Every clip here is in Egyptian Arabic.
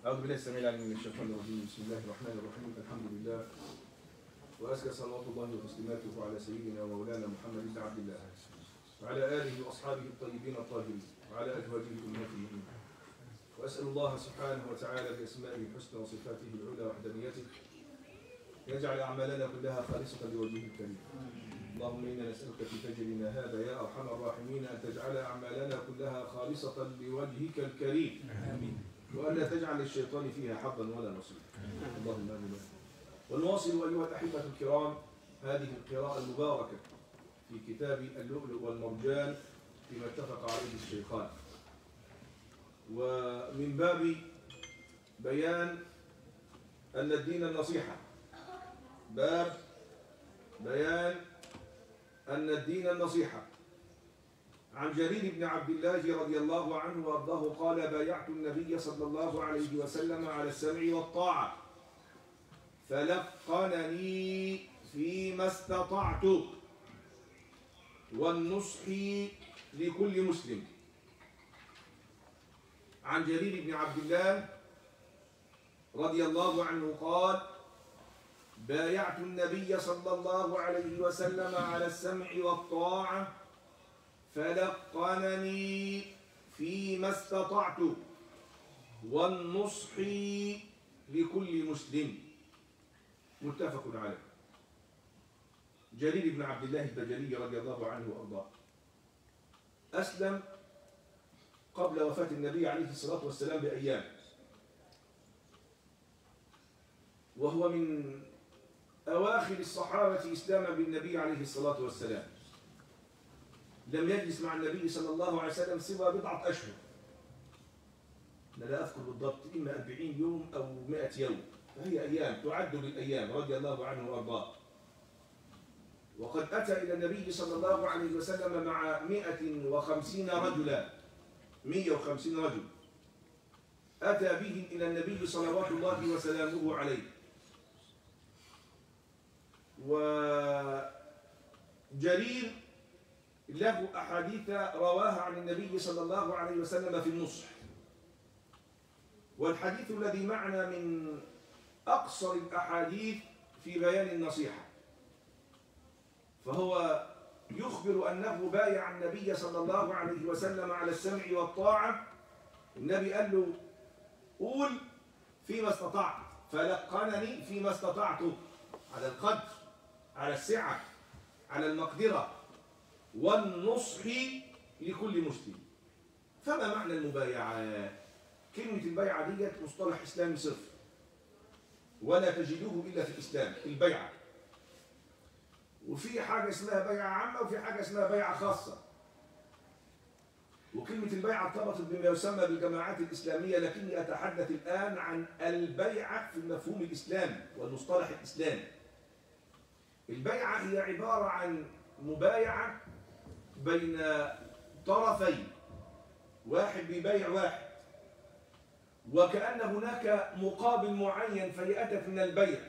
أعوذ بالله السميع العليم من الشيطان الرجيم بسم الله الرحمن الرحيم الحمد لله وأزكى صلوات الله وتسليماته على سيدنا ومولانا محمد بن عبد الله وعلى آله وأصحابه الطيبين الطاهرين وعلى أزواجه أمهاتهم وأسأل الله سبحانه وتعالى بأسمائه الحسنى وصفاته العلى وحدانيته يجعل أعمالنا كلها خالصة لوجهه الكريم اللهم إنا نسألك في فجرنا هذا يا أرحم الراحمين أن تجعل أعمالنا كلها خالصة لوجهك الكريم آمين وأن لا تجعل الشيطان فيها حظا ولا نصيبا اللهم آمين ونواصل أيها الأحبة الكرام هذه القراءة المباركة في كتاب اللؤلؤ والمرجان فيما اتفق عليه الشيخان ومن باب بيان أن الدين النصيحة باب بيان أن الدين النصيحة عن جرير بن عبد الله رضي الله عنه وارضاه قال بايعت النبي صلى الله عليه وسلم على السمع والطاعة فلقنني فيما استطعت والنصح لكل مسلم عن جرير بن عبد الله رضي الله عنه قال بايعت النبي صلى الله عليه وسلم على السمع والطاعة فلقنني فيما استطعت والنصح لكل مسلم متفق عليه جرير بن عبد الله البجلي رضي الله عنه وارضاه اسلم قبل وفاه النبي عليه الصلاه والسلام بايام وهو من اواخر الصحابه اسلاما بالنبي عليه الصلاه والسلام لم يجلس مع النبي صلى الله عليه وسلم سوى بضعة أشهر أنا لا أذكر بالضبط إما 40 يوم أو 100 يوم فهي أيام تعد بالأيام رضي الله عنه وأرضاه وقد أتى إلى النبي صلى الله عليه وسلم مع 150 رجلا 150 رجل أتى بهم إلى النبي صلوات الله وسلامه عليه وجرير له أحاديث رواها عن النبي صلى الله عليه وسلم في النصح والحديث الذي معنا من أقصر الأحاديث في بيان النصيحة فهو يخبر أنه بايع النبي صلى الله عليه وسلم على السمع والطاعة النبي قال له قول فيما استطعت فلقنني فيما استطعت على القدر على السعة على المقدرة والنصح لكل مسلم فما معنى المبايعة كلمة البيعة ديت مصطلح إسلامي صرف ولا تجدوه إلا في الإسلام البيعة وفي حاجة اسمها بيعة عامة وفي حاجة اسمها بيعة خاصة وكلمة البيعة ارتبطت بما يسمى بالجماعات الإسلامية لكني أتحدث الآن عن البيعة في المفهوم الإسلامي والمصطلح الإسلامي البيعة هي عبارة عن مبايعة بين طرفين واحد بيبايع واحد وكأن هناك مقابل معين فيأتت من البيع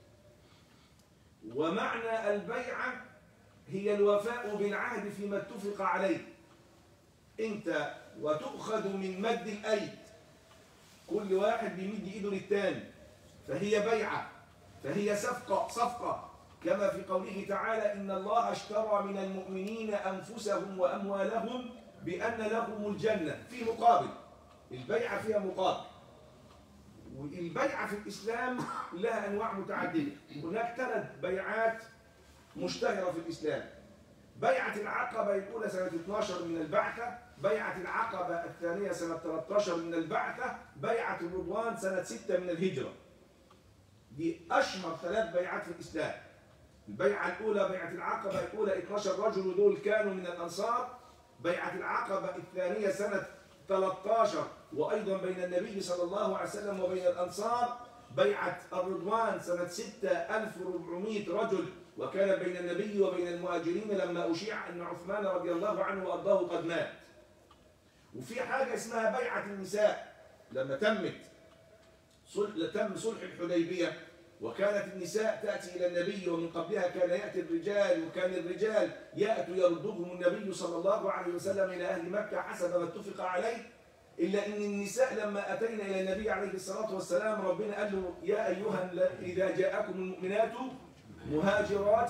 ومعنى البيعة هي الوفاء بالعهد فيما اتفق عليه انت وتؤخذ من مد الأيد كل واحد بيمد ايده للتاني فهي بيعة فهي صفقة صفقة كما في قوله تعالى إن الله اشترى من المؤمنين أنفسهم وأموالهم بأن لهم الجنة في مقابل البيعة فيها مقابل والبيعة في الإسلام لها أنواع متعددة هناك ثلاث بيعات مشتهرة في الإسلام بيعة العقبة الأولى سنة 12 من البعثة بيعة العقبة الثانية سنة 13 من البعثة بيعة الرضوان سنة 6 من الهجرة دي أشهر ثلاث بيعات في الإسلام البيعة الأولى بيعة العقبة الأولى 12 رجل ودول كانوا من الأنصار بيعة العقبة الثانية سنة 13 وأيضا بين النبي صلى الله عليه وسلم وبين الأنصار بيعة الرضوان سنة 6400 رجل وكان بين النبي وبين المهاجرين لما أشيع أن عثمان رضي الله عنه وأرضاه قد مات وفي حاجة اسمها بيعة النساء لما تمت صلح تم صلح الحديبية وكانت النساء تأتي إلى النبي ومن قبلها كان يأتي الرجال وكان الرجال يأتوا يردهم النبي صلى الله عليه وسلم إلى أهل مكة حسب ما اتفق عليه إلا إن النساء لما أتينا إلى النبي عليه الصلاة والسلام ربنا قال له يا أيها ال- إذا جاءكم المؤمنات مهاجرات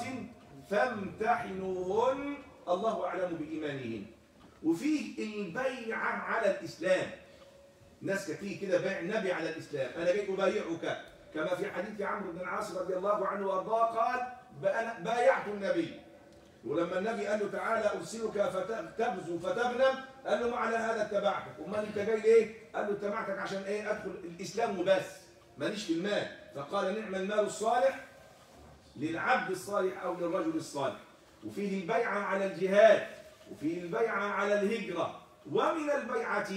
فامتحنوهن الله أعلم بإيمانهن وفيه البيعة على الإسلام ناس كتير كده بايع النبي على الإسلام أنا جاي أبايعك كما في حديث عمرو بن العاص رضي الله عنه وأرضاه قال "بأنا بايعت النبي ولما النبي قال له تعالى ارسلك فتبزو فتغنم قال له ما على هذا اتبعتك امال انت جاي ليه قال له اتبعتك عشان ايه ادخل الاسلام وبس ماليش في المال فقال نعم المال الصالح للعبد الصالح او للرجل الصالح وفيه البيعه على الجهاد وفيه البيعه على الهجره ومن البيعه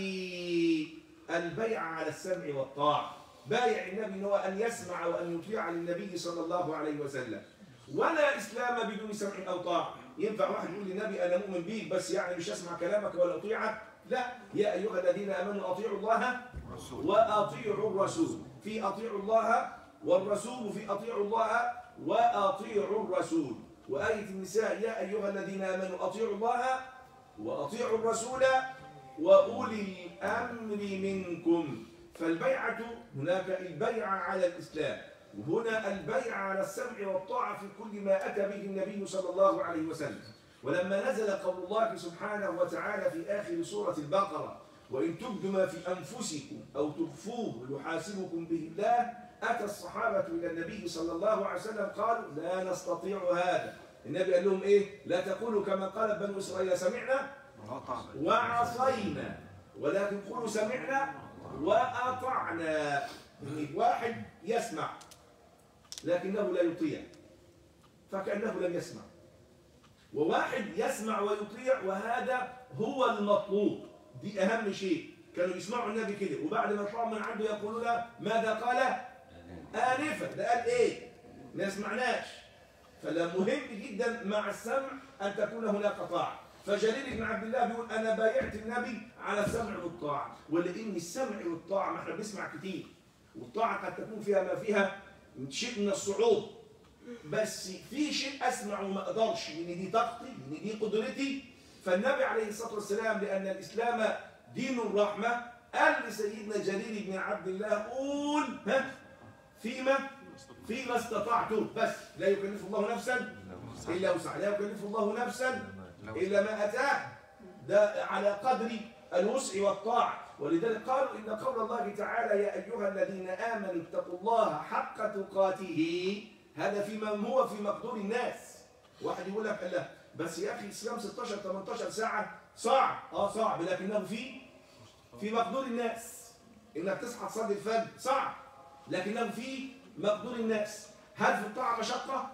البيعه على السمع والطاعه بايع النبي ان هو ان يسمع وان يطيع للنبي صلى الله عليه وسلم ولا اسلام بدون سمع او طاعه ينفع واحد يقول للنبي انا مؤمن بيك بس يعني مش اسمع كلامك ولا اطيعك لا يا ايها الذين امنوا اطيعوا الله واطيعوا الرسول في اطيعوا الله والرسول وفي اطيعوا الله واطيعوا الرسول وايه النساء يا ايها الذين امنوا اطيعوا الله واطيعوا الرسول واولي الامر منكم فالبيعه هناك البيعه على الاسلام وهنا البيع على السمع والطاعة في كل ما أتى به النبي صلى الله عليه وسلم ولما نزل قول الله سبحانه وتعالى في آخر سورة البقرة وإن تبدوا ما في أنفسكم أو تخفوه يحاسبكم به الله أتى الصحابة إلى النبي صلى الله عليه وسلم قالوا لا نستطيع هذا النبي قال لهم إيه لا تقولوا كما قال بنو إسرائيل سمعنا وعصينا ولكن قولوا سمعنا وأطعنا واحد يسمع لكنه لا يطيع فكأنه لم يسمع وواحد يسمع ويطيع وهذا هو المطلوب دي أهم شيء كانوا يسمعوا النبي كده وبعد ما يطلعوا من عنده يقولون ماذا قال آنفا ده قال إيه ما سمعناش فلا مهم جدا مع السمع أن تكون هناك طاعة فجليل بن عبد الله بيقول أنا بايعت النبي على السمع والطاعة ولأن السمع والطاعة ما احنا بنسمع كتير والطاعة قد تكون فيها ما فيها شيء من الصعوبة بس في شيء اسمع وما اقدرش لان دي طاقتي لان دي قدرتي فالنبي عليه الصلاه والسلام لان الاسلام دين الرحمه قال لسيدنا جرير بن عبد الله قول ها فيما فيما استطعته بس لا يكلف الله نفسا الا وسعها لا يكلف الله نفسا الا ما اتاه ده على قدر الوسع والطاعه ولذلك قالوا ان قول الله تعالى يا ايها الذين امنوا اتقوا الله حق تقاته هذا فيما هو في مقدور الناس واحد يقول لك لا بس يا اخي الصيام 16 18 ساعه صعب اه صعب لكنه في في مقدور الناس انك تصحى تصلي الفجر صعب لكنه في مقدور الناس هل في الطاعه مشقه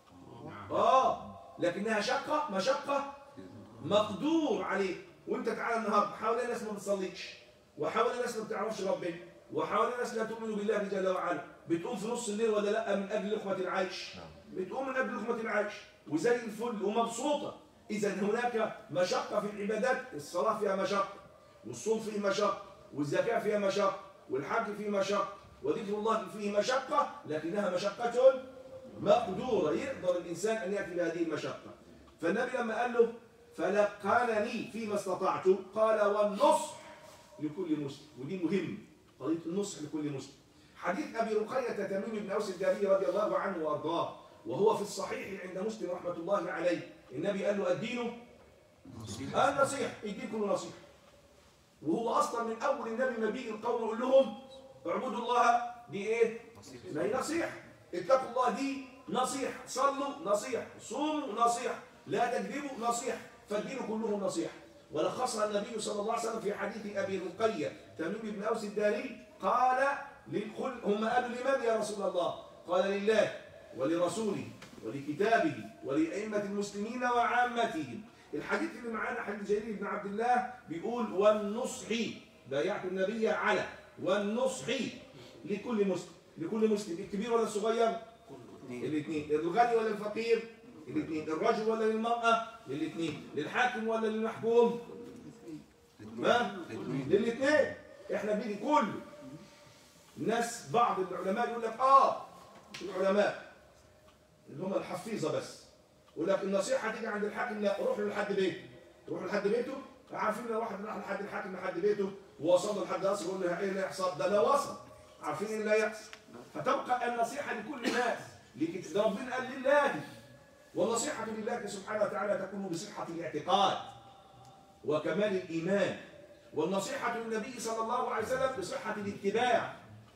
اه لكنها شقه مشقه مقدور عليه وانت تعالى النهارده حوالين ناس ما بتصليش وحوالين ناس ما بتعرفش ربنا وحوالين ناس لا تؤمن بالله جل وعلا بتقوم في نص الليل ولا لا من اجل لقمه العيش بتقوم من اجل لقمه العيش وزي الفل ومبسوطه اذا هناك مشقه في العبادات الصلاه فيها مشقه والصوم فيه مشقه والزكاه فيها مشقه والحج فيه مشقه وذكر الله فيه مشقه لكنها مشقه مقدوره يقدر الانسان ان ياتي بهذه المشقه فالنبي لما قال له فلقانني فيما استطعت قال والنصح لكل مسلم ودي مهم قضيه النصح لكل مسلم حديث ابي رقيه تميم بن اوس الداري رضي الله عنه وارضاه وهو في الصحيح عند مسلم رحمه الله عليه النبي قال له الدين النصيحه الدين كله نصيحه وهو اصلا من اول النبي ما بيجي القوم يقول لهم اعبدوا الله دي ايه؟ ما هي نصيحه اتقوا الله دي نصيحه صلوا نصيحه صوموا نصيحه لا تكذبوا نصيحه فالدين كله نصيحه ولخصها النبي صلى الله عليه وسلم في حديث ابي رقيه تميم بن اوس الداري قال للكل هم قالوا لمن يا رسول الله قال لله ولرسوله ولكتابه ولأئمة المسلمين وعامتهم الحديث اللي معانا حديث جرير بن عبد الله بيقول والنصح بايعت النبي على والنصح لكل مسلم لكل مسلم الكبير ولا الصغير الاثنين الغني ولا الفقير الاثنين الرجل ولا للمرأة للاثنين للحاكم ولا للمحكوم ما للاثنين احنا بنيجي كله الناس بعض العلماء يقول لك اه العلماء اللي هم الحفيظه بس يقول لك النصيحه تيجي عند الحاكم لا روح له لحد بيته روح لحد بيته عارفين لو واحد راح لحد الحاكم لحد بيته ووصلنا لحد يصل يقول لها ايه اللي يحصل ده لا وصل عارفين ايه اللي هيحصل فتبقى النصيحه لكل الناس لكن ده ربنا قال لله والنصيحه لله سبحانه وتعالى تكون بصحه الاعتقاد وكمال الايمان والنصيحه للنبي صلى الله عليه وسلم بصحه الاتباع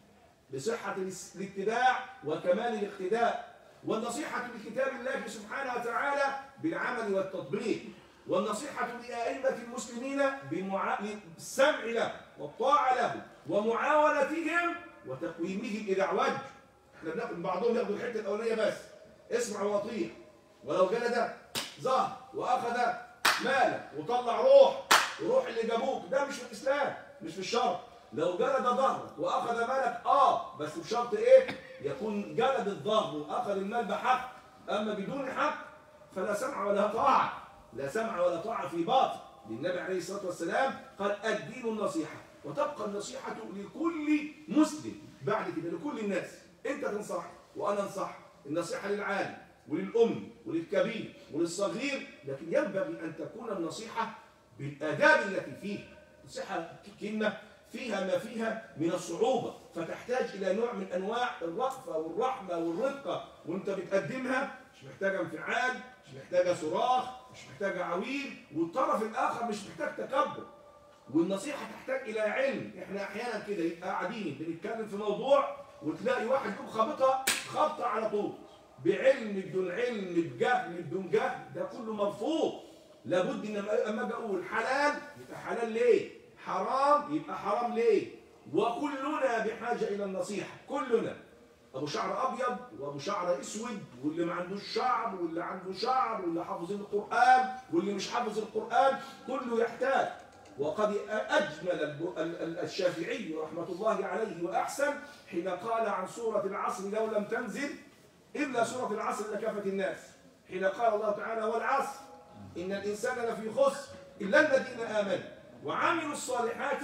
بصحه الاتباع وكمال الاقتداء والنصيحه لكتاب الله سبحانه وتعالى بالعمل والتطبيق والنصيحة لأئمة المسلمين بمعا... بالسمع له والطاعة له ومعاونتهم وتقويمهم إذا اعوج احنا بناخد بعضهم ياخدوا الحتة الأولانية بس اسمع وأطيع ولو جلد ظهر وأخذ مالك وطلع روح وروح اللي جابوك ده مش في الإسلام مش في الشرع لو جلد ظهرك وأخذ مالك آه بس بشرط إيه؟ يكون جلد الظهر وأخذ المال بحق أما بدون حق فلا سمع ولا طاعة لا سمع ولا طاعة في باطل للنبي عليه الصلاة والسلام قال الدين النصيحة وتبقى النصيحة لكل مسلم بعد كده لكل الناس انت تنصح وانا انصح النصيحة للعالم وللأم وللكبير وللصغير لكن ينبغي أن تكون النصيحة بالآداب التي فيها النصيحة كلمة فيها ما فيها من الصعوبة فتحتاج إلى نوع من أنواع الرأفة والرحمة والرقة وانت بتقدمها مش محتاجة انفعال مش محتاجة صراخ مش محتاجة عويل والطرف الآخر مش محتاج تكبر والنصيحة تحتاج إلى علم إحنا أحيانا كده يبقى قاعدين بنتكلم في موضوع وتلاقي واحد يقوم خابطها خبطة على طول بعلم بدون علم بجهل بدون جهل ده كله مرفوض لابد ان اما اجي اقول حلال يبقى حلال ليه؟ حرام يبقى حرام ليه؟ وكلنا بحاجه الى النصيحه كلنا ابو شعر ابيض وابو شعر اسود واللي ما عندوش شعر واللي عنده شعر واللي حافظين القران واللي مش حافظ القران كله يحتاج وقد اجمل الشافعي رحمه الله عليه واحسن حين قال عن سوره العصر لو لم تنزل الا سوره العصر لكافه الناس حين قال الله تعالى والعصر ان الانسان لفي خسر الا الذين امنوا وعملوا الصالحات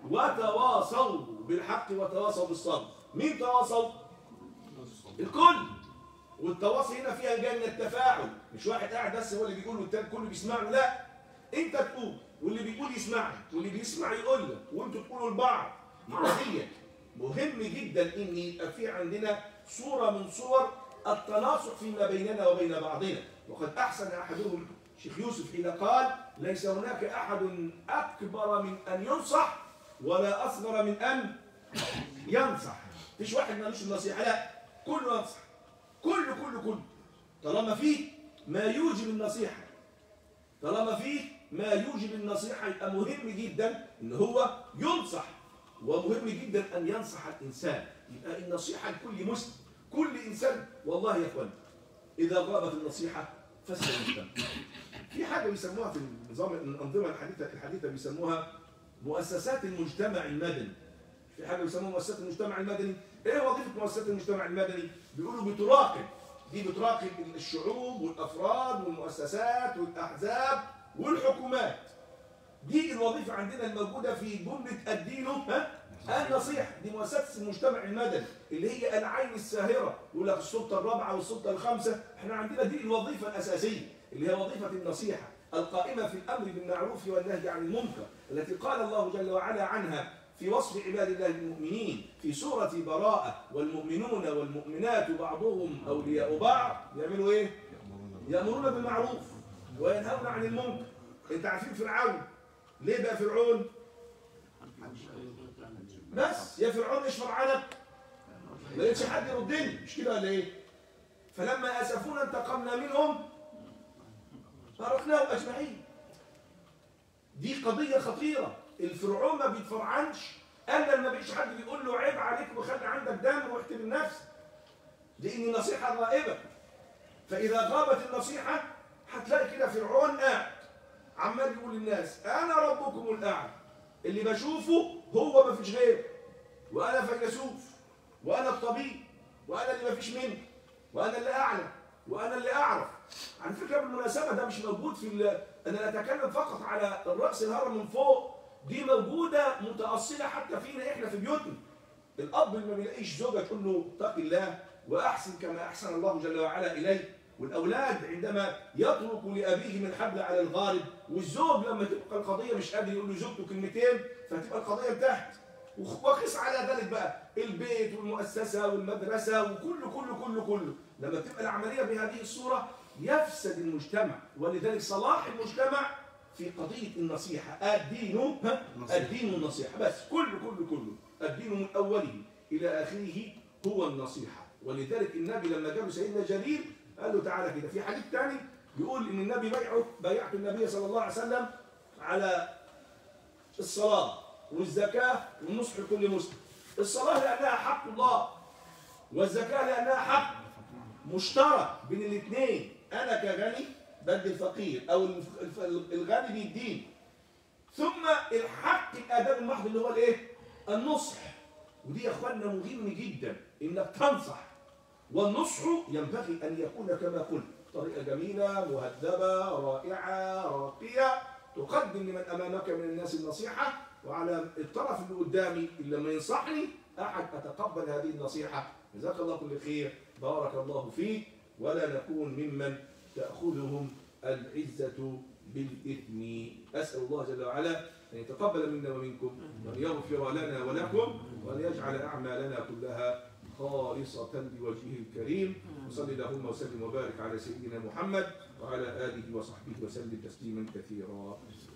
وتواصوا بالحق وتواصوا بالصبر مين تواصوا الكل والتواصي هنا فيها جاي من التفاعل مش واحد قاعد بس هو اللي بيقول والتاني كله بيسمع له لا انت تقول واللي بيقول يسمعك واللي بيسمع يقول لك وانتوا تقولوا لبعض يبقى دي مهم جدا ان يبقى في عندنا صوره من صور التناصح فيما بيننا وبين بعضنا وقد احسن احدهم شيخ يوسف حين قال ليس هناك احد اكبر من ان ينصح ولا اصغر من ان ينصح مفيش واحد مالوش النصيحه لا كله ينصح كله كله كله طالما فيه ما يوجب النصيحة طالما فيه ما يوجب النصيحة يبقى مهم جدا ان هو ينصح ومهم جدا ان ينصح الانسان يبقى النصيحة لكل مسلم كل انسان والله يا اخوان اذا غابت النصيحة فسد المجتمع في حاجة بيسموها في النظام الأنظمة الحديثة الحديثة بيسموها مؤسسات المجتمع المدني في حاجة بيسموها مؤسسات المجتمع المدني ايه وظيفه مؤسسات المجتمع المدني بيقولوا بتراقب دي بتراقب الشعوب والافراد والمؤسسات والاحزاب والحكومات دي الوظيفه عندنا الموجوده في جمله الدين ها النصيحه دي مؤسسه المجتمع المدني اللي هي العين الساهره يقول لك السلطه الرابعه والسلطه الخامسه احنا عندنا دي الوظيفه الاساسيه اللي هي وظيفه النصيحه القائمه في الامر بالمعروف والنهي عن المنكر التي قال الله جل وعلا عنها في وصف عباد الله المؤمنين في سورة براءة والمؤمنون والمؤمنات بعضهم أولياء بعض يعملوا إيه؟ يأمرون بالمعروف وينهون عن المنكر أنت عارفين فرعون ليه بقى فرعون؟ بس يا فرعون اشفر عنك ما لقيتش حد يردني مش كده ولا ايه؟ فلما اسفونا انتقمنا منهم فارقناهم اجمعين دي قضيه خطيره الفرعون ما بيتفرعنش الا ما بيش حد بيقول له عيب عليك وخلي عندك دم واحترم نفسك لان النصيحه غائبه فاذا غابت النصيحه هتلاقي كده فرعون قاعد عمال يقول للناس انا ربكم الاعلى اللي بشوفه هو ما فيش غيره وانا فيلسوف وانا الطبيب وانا اللي ما فيش مني وانا اللي اعلم وانا اللي اعرف على فكره بالمناسبه ده مش موجود في انا اتكلم فقط على الراس الهرم من فوق دي موجودة متأصلة حتى فينا إحنا في بيوتنا الأب اللي ما بيلاقيش زوجة تقول له اتق الله وأحسن كما أحسن الله جل وعلا إليه والأولاد عندما يترك لأبيه من حبل على الغارب والزوج لما تبقى القضية مش قادر يقول لزوجته كلمتين فتبقى القضية انتهت وقس على ذلك بقى البيت والمؤسسة والمدرسة وكله كله كله كله لما تبقى العملية بهذه الصورة يفسد المجتمع ولذلك صلاح المجتمع في قضية النصيحة الدين ها؟ الدين النصيحة بس كله كله كله الدين من أوله إلى آخره هو النصيحة ولذلك النبي لما جاب سيدنا جرير قال له تعالى كده في حديث ثاني يقول ان النبي بيعه بايعت النبي صلى الله عليه وسلم على الصلاة والزكاة والنصح لكل مسلم الصلاة لأنها حق الله والزكاة لأنها حق مشترك بين الاثنين أنا كغني بدي الفقير أو الف- الف- الغني بيديني ثم الحق الآداب المحض اللي هو الإيه؟ النصح ودي يا اخوانا مهم جدا انك تنصح والنصح ينبغي ان يكون كما قلت طريقه جميله مهذبه رائعه راقيه تقدم لمن امامك من الناس النصيحه وعلى الطرف اللي قدامي اللي لما ينصحني احد اتقبل هذه النصيحه جزاك الله كل خير بارك الله فيك ولا نكون ممن تاخذهم العزه بالاثم اسال الله جل وعلا أن يتقبل منا ومنكم وأن يغفر لنا ولكم وأن يجعل أعمالنا كلها خالصة لوجهه الكريم وصلي اللهم وسلم وبارك على سيدنا محمد وعلى آله وصحبه وسلم تسليما كثيرا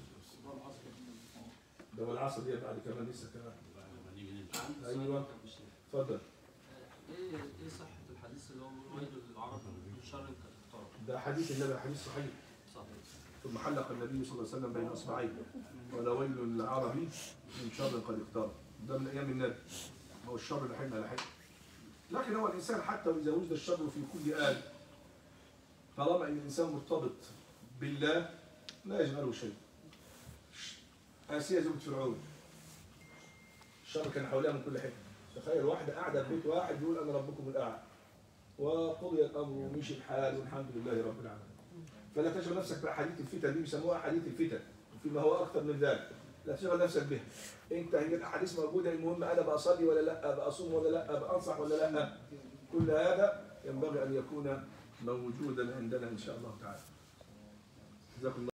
ده العصر دي بعد كمان لسه كمان أيوة. اتفضل ايه ايه صحة الحديث اللي هو ويل للعرب من شر الاختار ده حديث النبي حديث صحيح صحيح ثم حلق النبي صلى الله عليه وسلم بين اصبعيه ولا ويل للعربي من شر قد اقترب ده من ايام النبي هو الشر لحين على حين لكن هو الانسان حتى واذا وجد الشر في كل آن طالما ان الانسان مرتبط بالله لا يشغله شيء آسيا زوجة فرعون الشر كان حولها من كل حته تخيل واحدة قاعدة في بيت واحد يقول أنا ربكم الأعلى وقضي الأمر ومشي الحال والحمد لله رب العالمين فلا تشغل نفسك بأحاديث الفتن دي بيسموها أحاديث الفتن وفيما هو أكثر من ذلك لا تشغل نفسك بها أنت هي الأحاديث موجودة المهم أنا بأصلي ولا لا بأصوم ولا لا بأنصح ولا لا كل هذا ينبغي أن يكون موجودا عندنا إن شاء الله تعالى جزاكم الله